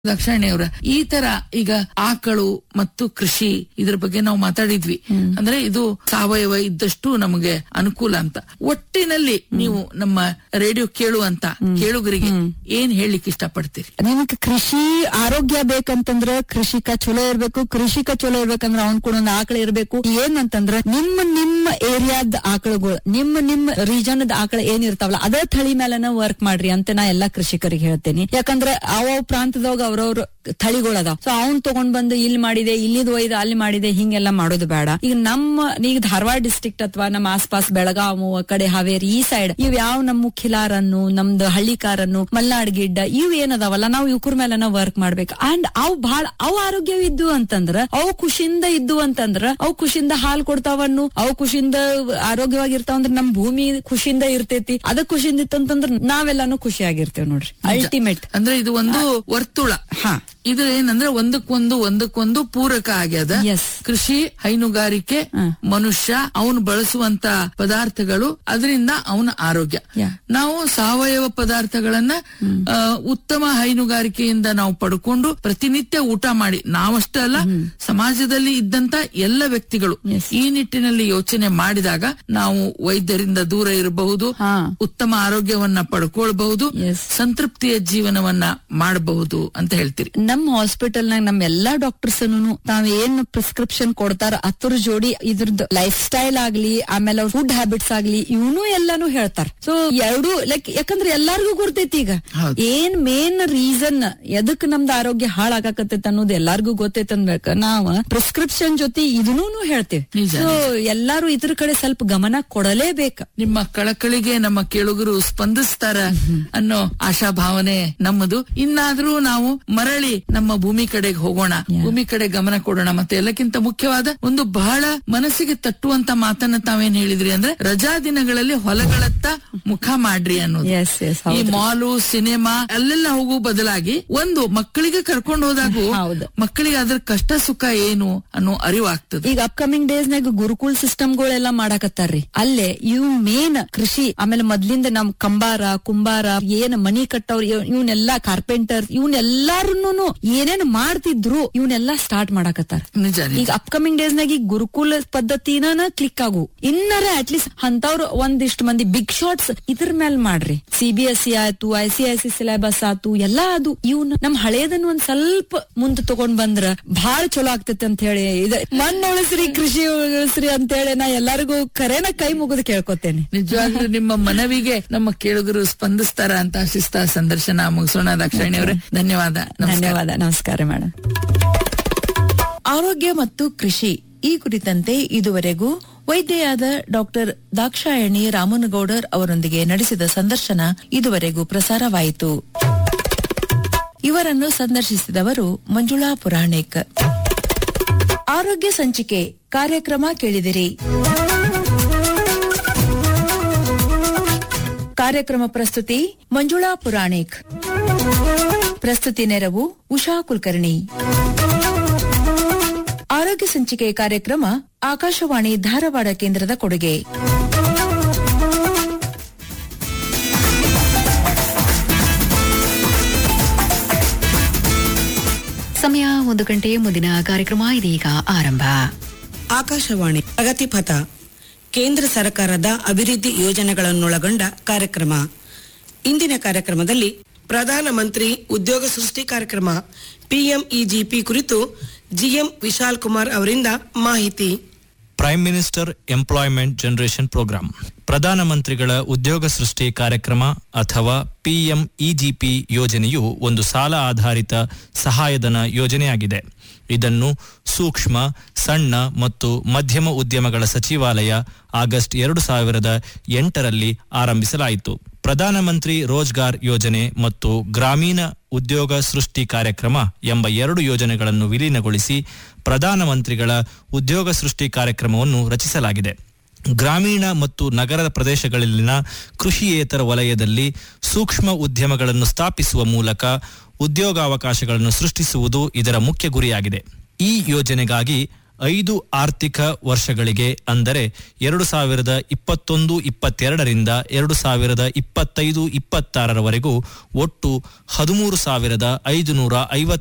ಲಕ್ಷಣೆಯವರ ಈ ತರ ಈಗ ಆಕಳು ಮತ್ತು ಕೃಷಿ ಇದ್ರ ಬಗ್ಗೆ ನಾವು ಮಾತಾಡಿದ್ವಿ ಅಂದ್ರೆ ಇದು ಸಾವಯವ ಇದ್ದಷ್ಟು ನಮಗೆ ಅನುಕೂಲ ಅಂತ ಒಟ್ಟಿನಲ್ಲಿ ನೀವು ನಮ್ಮ ರೇಡಿಯೋ ಕೇಳುವಂತ ಕೇಳುಗರಿಗೆ ಏನ್ ಹೇಳಲಿಕ್ಕೆ ಇಷ್ಟಪಡ್ತೀರಿ ನಿನಗ್ ಕೃಷಿ ಆರೋಗ್ಯ ಬೇಕಂತಂದ್ರ ಕೃಷಿಕ ಚಲೋ ಇರ್ಬೇಕು ಕೃಷಿಕ ಚಲೋ ಇರ್ಬೇಕಂದ್ರ ಅವ್ನ್ ಕೂಡ ಒಂದ್ ಆಕಳ ಇರ್ಬೇಕು ಏನಂತಂದ್ರ ನಿಮ್ಮ ನಿಮ್ಮ ಏರಿಯಾದ ಆಕಳುಗಳು ನಿಮ್ಮ ನಿಮ್ಮ ರೀಜನ್ ಆಕಳ ಏನ್ ಇರ್ತಾವಲ್ಲ ಅದೇ ಥಳಿ ಮೇಲೆನ ವರ್ಕ್ ಮಾಡ್ರಿ ಅಂತ ನಾ ಎಲ್ಲಾ ಕೃಷಿಕರಿಗೆ ಹೇಳ್ತೇನೆ ಯಾಕಂದ್ರ ಅವ ಪ್ರಾಂತದಾಗ ಅವ್ರವ್ರ ಥಳಿಗಳು ಅದಾವ ಸೊ ಅವ್ನ್ ತಗೊಂಡ್ ಬಂದು ಇಲ್ಲಿ ಮಾಡಿದೆ ಇಲ್ಲಿದ್ ಒಯ್ದು ಅಲ್ಲಿ ಮಾಡಿದೆ ಹಿಂಗೆಲ್ಲ ಮಾಡೋದು ಬೇಡ ಈಗ ನಮ್ಮ ಈಗ ಧಾರವಾಡ ಡಿಸ್ಟ್ರಿಕ್ಟ್ ಅಥವಾ ನಮ್ಮ ಆಸ್ಪಾಸ್ ಬೆಳಗಾವು ಆ ಕಡೆ ಹಾವೇರಿ ಈ ಸೈಡ್ ಇವ್ ಯಾವ ನಮ್ಮ ಕಿಲಾರನ್ನು ನಮ್ದು ಹಳ್ಳಿಕಾರನ್ನು ಮಲ್ನಾಡ್ ಗಿಡ್ಡ ಇವ್ ಏನದಾವಲ್ಲ ನಾವು ಇವ್ರ ಮೇಲೆ ನಾವು ವರ್ಕ್ ಮಾಡ್ಬೇಕು ಅಂಡ್ ಅವ್ ಬಹಳ ಅವ್ ಆರೋಗ್ಯವಿದ್ದು ಅಂತಂದ್ರ ಅವು ಖುಷಿಯಿಂದ ಇದ್ದು ಅಂತಂದ್ರ ಅವು ಖುಷಿಯಿಂದ ಹಾಲ್ ಕೊಡ್ತಾವನ್ನು ಅವು ಖುಷಿಯಿಂದ ಆರೋಗ್ಯವಾಗಿರ್ತಾವ ಅಂದ್ರೆ ನಮ್ ಭೂಮಿ ಖುಷಿಯಿಂದ ಇರ್ತೈತಿ ಅದ ಖುಷಿಯಿಂದ ಇತ್ತಂತಂದ್ರ ನಾವೆಲ್ಲಾನು ಖುಷಿಯಾಗಿರ್ತೇವ್ ನೋಡ್ರಿ ಅಲ್ಟಿಮೇಟ್ ಅಂದ್ರೆ ಇದು ಒಂದು ವರ್ತುಳ ಹಾ ಇದು ಏನಂದ್ರೆ ಒಂದಕ್ಕೊಂದು ಒಂದಕ್ಕೊಂದು ಪೂರಕ ಆಗ್ಯದ Yes. ಕೃಷಿ ಹೈನುಗಾರಿಕೆ ಮನುಷ್ಯ ಅವನು ಬಳಸುವಂತ ಪದಾರ್ಥಗಳು ಅದರಿಂದ ಅವನ ಆರೋಗ್ಯ Yeah. ನಾವು ಸಾವಯವ ಪದಾರ್ಥಗಳನ್ನ ಆ, ಉತ್ತಮ ಹೈನುಗಾರಿಕೆಯಿಂದ ನಾವು ಪಡ್ಕೊಂಡು ಪ್ರತಿನಿತ್ಯ ಊಟ ಮಾಡಿ ನಾವಷ್ಟೇ ಅಲ್ಲ ಸಮಾಜದಲ್ಲಿ ಇದ್ದಂತ ಎಲ್ಲ ವ್ಯಕ್ತಿಗಳು Yes. ಈ ನಿಟ್ಟಿನಲ್ಲಿ ಯೋಚನೆ ಮಾಡಿದಾಗ ನಾವು ವೈದ್ಯರಿಂದ ದೂರ ಇರಬಹುದು ಹಾ. ಉತ್ತಮ ಆರೋಗ್ಯವನ್ನ ಪಡ್ಕೊಳ್ಬಹುದು Yes. ಸಂತೃಪ್ತಿಯ ಜೀವನವನ್ನ ಮಾಡಬಹುದು ಅಂತ ಹೇಳ್ತೀರಿ ನಮ್ಮ ಹಾಸ್ಪಿಟಲ್ ನಾಗ ನಮ್ ಎಲ್ಲಾ ಡಾಕ್ಟರ್ಸ್ ತಾವ್ ಏನ್ ಪ್ರಿಸ್ಕ್ರಿಪ್ಷನ್ ಕೊಡ್ತಾರ ಅದ್ರ ಜೋಡಿ ಇದ್ರದ್ದು ಲೈಫ್ ಸ್ಟೈಲ್ ಆಗ್ಲಿ ಆಮೇಲೆ ಅವ್ರ ಫುಡ್ ಹ್ಯಾಬಿಟ್ಸ್ ಆಗ್ಲಿ ಇವನು ಎಲ್ಲಾನು ಹೇಳ್ತಾರ ಸೊ ಎರಡು ಲೈಕ್ ಯಾಕಂದ್ರೆ ಎಲ್ಲಾರ್ಗೂ ಗೊತ್ತೈತಿ ಈಗ ಹೌದು. ಏನ್ ಮೇನ್ ರೀಸನ್ ಎದಕ್ ನಮ್ದು ಆರೋಗ್ಯ ಹಾಳಾಗಕತ್ತೈತೆ ಅನ್ನೋದು ಎಲ್ಲಾರ್ಗೂ ಗೊತ್ತೈತೆ ಅನ್ಬೇಕ ನಾವ್ ಪ್ರಿಸ್ಕ್ರಿಪ್ಷನ್ ಜೊತೆ ಇದನ್ನೂ ಹೇಳ್ತೇವೆ ನಿಜ, ಸೊ ಎಲ್ಲಾರು ಇದ್ರ ಕಡೆ ಸ್ವಲ್ಪ ಗಮನ ಕೊಡಲೇಬೇಕ ನಿಮ್ಮ ಕಳಕಳಿಗೆ ನಮ್ಮ ಕೇಳುಗರು ಸ್ಪಂದಿಸ್ತಾರ ಅನ್ನೋ ಆಶಾ ಭಾವನೆ ನಮ್ಮದು ಇನ್ನಾದ್ರೂ ನಾವು ಮರಳಿ ನಮ್ಮ ಭೂಮಿ ಕಡೆಗೆ ಹೋಗೋಣ ಭೂಮಿ ಕಡೆ ಗಮನ ಕೊಡೋಣ ಮತ್ತೆ ಎಲ್ಲಕ್ಕಿಂತ ಮುಖ್ಯವಾದ ಒಂದು ಬಹಳ ಮನಸ್ಸಿಗೆ ತಟ್ಟುವಂತ ಮಾತನ್ನ ತಾವೇನ್ ಹೇಳಿದ್ರಿ ಅಂದ್ರೆ ರಜಾ ದಿನಗಳಲ್ಲಿ ಹೊಲಗಳತ್ತ ಮುಖ ಮಾಡ್ರಿ ಅನ್ನೋದು ಎಸ್ ಎಸ್ ಈ ಮಾಲು ಸಿನಿಮಾ ಅಲ್ಲೆಲ್ಲ ಹೋಗೋ ಬದಲಾಗಿ ಒಂದು ಮಕ್ಕಳಿಗೆ ಕರ್ಕೊಂಡು ಹೋದಾಗೂ ಹೌದು. ಮಕ್ಕಳಿಗೆ ಅದ್ರ ಕಷ್ಟ ಸುಖ ಏನು ಅನ್ನೋ ಅರಿವಾಗ್ತದೆ ಈಗ ಅಪ್ಕಮಿಂಗ್ ಡೇಸ್ ನಾಗ ಗುರುಕುಲ್ ಸಿಸ್ಟಮ್ ಗಳೆಲ್ಲ ಮಾಡಾಕತ್ತಾರ್ರಿ ಅಲ್ಲೇ ಇವ್ ಮೇನ್ ಕೃಷಿ ಆಮೇಲೆ ಮೊದ್ಲಿಂದ ನಮ್ ಕಂಬಾರ ಕುಂಬಾರ ಏನ್ ಮನಿ ಕಟ್ಟವ್ರ ಇವನ್ನೆಲ್ಲಾ ಕಾರ್ಪೆಂಟರ್ ಇವನ್ನೆಲ್ಲಾರು ಏನೇನ್ ಮಾಡ್ತಿದ್ರು ಇವನ್ನೆಲ್ಲಾ ಸ್ಟಾರ್ಟ್ ಮಾಡಾಕತ್ತಾರ ನಿಜ ನಿಜ. ಈಗ ಅಪ್ಕಮಿಂಗ್ ಡೇಸ್ ನಾಗ ಈಗ ಗುರುಕುಲ ಪದ್ಧತಿನ ಕ್ಲಿಕ್ ಆಗು ಇನ್ನರ ಅಟ್ಲೀಸ್ಟ್ ಅಂತವ್ರು ಒಂದಿಷ್ಟು ಮಂದಿ ಬಿಗ್ ಶಾಟ್ಸ್ ಇದ್ರ ಮೇಲೆ ಮಾಡ್ರಿ ಸಿ ಬಿ ಎಸ್ ಸಿ ಆಯ್ತು I C I C syllabus ಆಯ್ತು ಎಲ್ಲಾ ಅದು ಇವ್ನ ನಮ್ ಹಳೇದನ್ನ ಒಂದ್ ಸ್ವಲ್ಪ ಮುಂದ್ ತಗೊಂಡ್ ಬಂದ್ರ ಬಹಳ ಚಲೋ ಆಗ್ತೈತಿ ಅಂತ ಹೇಳಿ ಇದ ಮಣ್ಣು ಉಳಿಸ್ರಿ ಕೃಷಿ ಉಳಿಸ್ರಿ ಅಂತ ಹೇಳಿ ನಾ ಎಲ್ಲರಿಗೂ ಕರೆನ ಕೈ ಮುಗಿದು ಕೇಳ್ಕೊತೇನೆ ನಿಜವಾಗ್ಲೂ ನಿಮ್ಮ ಮನವಿಗೆ ನಮ್ಮ ಕೇಳುಗರು ಸ್ಪಂದಿಸ್ತಾರ ಅಂತ ಆಶಿಸ್ತಾ ಸಂದರ್ಶನ ಮುಗಿಸೋಣ ದಾಕ್ಷಾಯಣಿ ಅವರೇ ಧನ್ಯವಾದ ನಮಸ್ಕಾರ ಧನ್ಯವಾದ ನಮಸ್ಕಾರ ಮೇಡಮ್ ಆರೋಗ್ಯ ಮತ್ತು ಕೃಷಿ ಈ ಕುರಿತಂತೆ ಇದುವರೆಗೂ ವೈದ್ಯೆಯಾದ ಡಾಕ್ಟರ್ ದಾಕ್ಷಾಯಣಿ ರಾಮನಗೌಡರ್ ಅವರೊಂದಿಗೆ ನಡೆಸಿದ ಸಂದರ್ಶನ ಇದುವರೆಗೂ ಪ್ರಸಾರವಾಯಿತು ಇವರನ್ನು ಸಂದರ್ಶಿಸಿದವರು ಮಂಜುಳಾ ಪುರಾಣಿಕ್ ಆರೋಗ್ಯ ಸಂಚಿಕೆ ಕಾರ್ಯಕ್ರಮ ಕೇಳಿದಿರಿ ಕಾರ್ಯಕ್ರಮ ಪ್ರಸ್ತುತಿ ಮಂಜುಳಾ ಪುರಾಣಿಕ್ ಪ್ರಸ್ತುತಿ ನೆರವು ಉಷಾ ಕುಲಕರ್ಣಿ ಆರೋಗ್ಯ ಸಂಚಿಕೆ ಕಾರ್ಯಕ್ರಮ ಆಕಾಶವಾಣಿ ಧಾರವಾಡ ಕೇಂದ್ರದ ಕೊಡುಗೆ ಸಮಯ ಒಂದು ಗಂಟೆ ಮುಂದಿನ ಕಾರ್ಯಕ್ರಮ ಇದೀಗ ಆರಂಭ ಆಕಾಶವಾಣಿ ಪ್ರಗತಿಪಥ ಕೇಂದ್ರ ಸರ್ಕಾರದ ಅಭಿವೃದ್ಧಿ ಯೋಜನೆಗಳನ್ನೊಳಗೊಂಡ ಕಾರ್ಯಕ್ರಮ ಇಂದಿನ ಕಾರ್ಯಕ್ರಮದಲ್ಲಿ ಪ್ರಧಾನಮಂತ್ರಿ ಉದ್ಯೋಗ ಸೃಷ್ಟಿ ಕಾರ್ಯಕ್ರಮ ಪಿಎಂಇಜಿಪಿ ಕುರಿತು ಜಿಎಂ ವಿಶಾಲ್ ಕುಮಾರ್ ಅವರಿಂದ ಮಾಹಿತಿ prime minister employment generation programme ಪ್ರಧಾನಮಂತ್ರಿಗಳ ಉದ್ಯೋಗ ಸೃಷ್ಟಿ ಕಾರ್ಯಕ್ರಮ ಅಥವಾ ಪಿಎಂಇಜಿಪಿ ಯೋಜನೆಯು ಒಂದು ಸಾಲ ಆಧಾರಿತ ಸಹಾಯಧನ ಯೋಜನೆಯಾಗಿದೆ ಇದನ್ನು ಸೂಕ್ಷ್ಮ ಸಣ್ಣ ಮತ್ತು ಮಧ್ಯಮ ಉದ್ಯಮಗಳ ಸಚಿವಾಲಯ ಆಗಸ್ಟ್ ಎರಡು ಸಾವಿರದ ಎಂಟರಲ್ಲಿ ಆರಂಭಿಸಲಾಯಿತು ಪ್ರಧಾನಮಂತ್ರಿ ರೋಜ್ಗಾರ್ ಯೋಜನೆ ಮತ್ತು ಗ್ರಾಮೀಣ ಉದ್ಯೋಗ ಸೃಷ್ಟಿ ಕಾರ್ಯಕ್ರಮ ಎಂಬ ಎರಡು ಯೋಜನೆಗಳನ್ನು ವಿಲೀನಗೊಳಿಸಿ ಪ್ರಧಾನಮಂತ್ರಿಗಳ ಉದ್ಯೋಗ ಸೃಷ್ಟಿ ಕಾರ್ಯಕ್ರಮವನ್ನು ರಚಿಸಲಾಗಿದೆ ಗ್ರಾಮೀಣ ಮತ್ತು ನಗರ ಪ್ರದೇಶಗಳಲ್ಲಿನ ಕೃಷಿಯೇತರ ವಲಯದಲ್ಲಿ ಸೂಕ್ಷ್ಮ ಉದ್ಯಮಗಳನ್ನು ಸ್ಥಾಪಿಸುವ ಮೂಲಕ ಉದ್ಯೋಗಾವಕಾಶಗಳನ್ನು ಸೃಷ್ಟಿಸುವುದು ಇದರ ಮುಖ್ಯ ಗುರಿಯಾಗಿದೆ ಈ ಯೋಜನೆಗಾಗಿ ಐದು ಆರ್ಥಿಕ ವರ್ಷಗಳಿಗೆ ಅಂದರೆ ಎರಡು ಸಾವಿರದ ಇಪ್ಪತ್ತೊಂದು ಇಪ್ಪತ್ತೆರಡರಿಂದ ಎರಡು ಸಾವಿರದ ಇಪ್ಪತ್ತೈದು ಇಪ್ಪತ್ತಾರರವರೆಗೂ ಒಟ್ಟು ಹದಿಮೂರು ಸಾವಿರದ ಐದುನೂರ ಐವತ್ತ